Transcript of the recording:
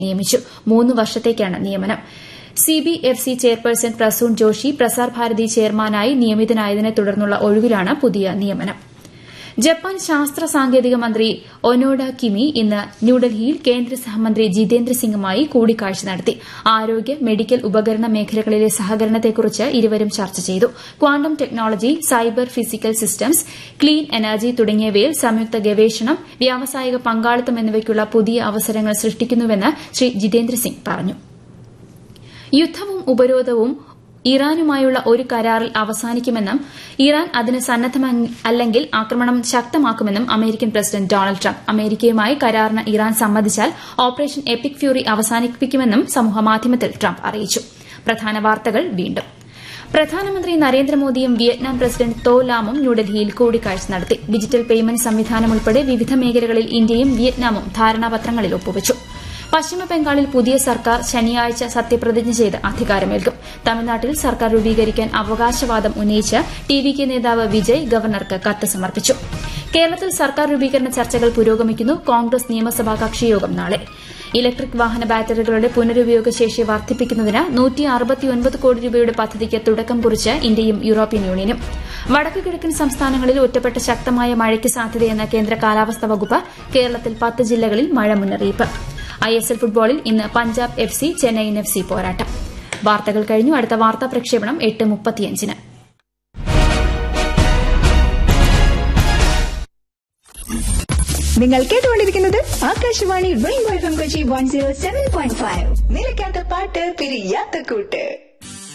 നിയമിച്ചു മൂന്ന് വർഷത്തേക്കാണ് നിയമനം സിബിഎഫ്സി ചെയർപേഴ്സൺ പ്രസൂൺ ജോഷി പ്രസാർ ഭാരതി ചെയർമാനായി നിയമിതനായതിനെ തുടർന്നുള്ള ഒഴിവിലാണ് പുതിയ നിയമനം ജപ്പാൻ ശാസ്ത്ര സാങ്കേതിക മന്ത്രി ഒനോഡ കിമി ഇന്ന് ന്യൂഡൽഹിയിൽ കേന്ദ്ര സഹമന്ത്രി ജിതേന്ദ്ര സിംഗുമായി കൂടിക്കാഴ്ച നടത്തി ആരോഗ്യ മെഡിക്കൽ ഉപകരണ മേഖലകളിലെ സഹകരണത്തെക്കുറിച്ച് ഇരുവരും ചർച്ച ചെയ്തു quantum technology cyber physical systems clean energy തുടങ്ങിയവയിൽ സംയുക്ത ഗവേഷണം വ്യാവസായിക പങ്കാളിത്തം എന്നിവയ്ക്കുള്ള പുതിയ അവസരങ്ങൾ സൃഷ്ടിക്കുന്നുവെന്ന് ശ്രീ ജിതേന്ദ്ര സിംഗ് പറഞ്ഞു യുദ്ധവും ഉപരോധവും ഇറാനുമായുള്ള ഒരു കരാറിൽ അവസാനിക്കുമെന്നും ഇറാൻ അതിന് സന്നദ്ധമല്ലെങ്കിൽ ആക്രമണം ശക്തമാക്കുമെന്നും അമേരിക്കൻ പ്രസിഡന്റ് ഡൊണാൾഡ് ട്രംപ് അമേരിക്കയുമായി കരാറിന് ഇറാൻ സമ്മതിച്ചാൽ ഓപ്പറേഷൻ എപ്പിക് ഫ്യൂറി അവസാനിപ്പിക്കുമെന്നും സമൂഹമാധ്യമത്തിൽ ട്രംപ് അറിയിച്ചു പ്രധാന വാർത്തകൾ വീണ്ടും പ്രധാനമന്ത്രി നരേന്ദ്രമോദിയും വിയറ്റ്നാം പ്രസിഡന്റ് തോ ലാമും ന്യൂഡൽഹിയിൽ കൂടിക്കാഴ്ച നടത്തി ഡിജിറ്റൽ പേയ്മെന്റ് സംവിധാനം ഉൾപ്പെടെ വിവിധ മേഖലകളിൽ ഇന്ത്യയും വിയറ്റ്നാമും ധാരണാപത്രങ്ങളിൽ ഒപ്പുവച്ചു പശ്ചിമബംഗാളിൽ പുതിയ സർക്കാർ ശനിയാഴ്ച സത്യപ്രതിജ്ഞ ചെയ്ത് അധികാരമേൽക്കും തമിഴ്നാട്ടിൽ സർക്കാർ രൂപീകരിക്കാൻ അവകാശവാദം ഉന്നയിച്ച് ടി വി കെ നേതാവ് വിജയ് ഗവർണർക്ക് കത്ത് സമർപ്പിച്ചു കേരളത്തിൽ സർക്കാർ രൂപീകരണ ചർച്ചകൾ പുരോഗമിക്കുന്നു കോൺഗ്രസ് നിയമസഭാ കക്ഷിയോഗം നാളെ ഇലക്ട്രിക് വാഹന ബാറ്ററികളുടെ പുനരുപയോഗ ശേഷി വർദ്ധിപ്പിക്കുന്നതിന് കോടി രൂപയുടെ പദ്ധതിക്ക് തുടക്കം കുറിച്ച് ഇന്ത്യയും യൂറോപ്യൻ യൂണിയനും വടക്കു കിഴക്കൻ സംസ്ഥാനങ്ങളിൽ ഒറ്റപ്പെട്ട ശക്തമായ മഴയ്ക്ക് സാധ്യതയെന്ന കേന്ദ്ര കാലാവസ്ഥാ വകുപ്പ് കേരളത്തിൽ പത്ത് ജില്ലകളിൽ മഴ മുന്നറിയിപ്പ് ഐഎസ്എൽ ഫുട്ബോളിൽ ഇന്ന് Punjab F C Chennaiyin F C പോരാട്ടം വാർത്തകൾ കഴിഞ്ഞു അടുത്ത വാർത്താ പ്രക്ഷേപണം എട്ട് മുപ്പത്തിയഞ്ചിന് നിങ്ങൾ കേട്ടുകൊണ്ടിരിക്കുന്നത് Akashvani Rainbow F M Kochi one zero seven point five നിലയ്ക്കാത്ത പാട്ട് പിരിയാത്ത കൂട്ട്